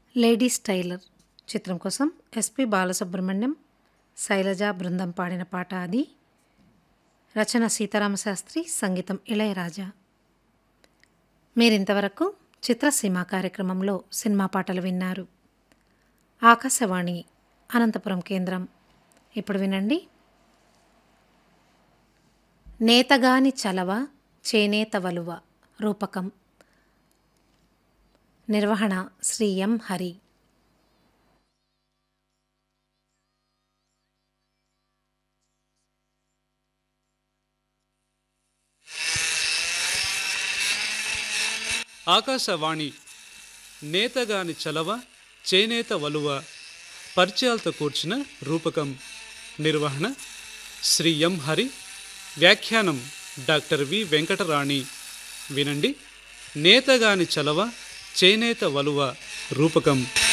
ladies tailor చిత్రం కోసం SP Balasubrahmanyam Shailaja బృందం పాడిన పాట అది రచన సీతారామశాస్త్రి సంగీతం ఇళయరాజా మీరింతవరకు చిత్రసీమ కార్యక్రమంలో సినిమా పాటలు విన్నారు ఆకాశవాణి అనంతపురం కేంద్రం ఇప్పుడు వినండి నేతగాని చలవ చేనేత వలువ రూపకం నిర్వహణ శ్రీ ఎం హరి ఆకాశవాణి నేతగాని చలవ చేనేత వలువ పరిచయాలతో కూర్చిన రూపకం నిర్వహణ శ్రీ ఎం హరి వ్యాఖ్యానం డాక్టర్ వి వెంకటరాణి వినండి నేతగాని చలవ చేనేత వలువ రూపకం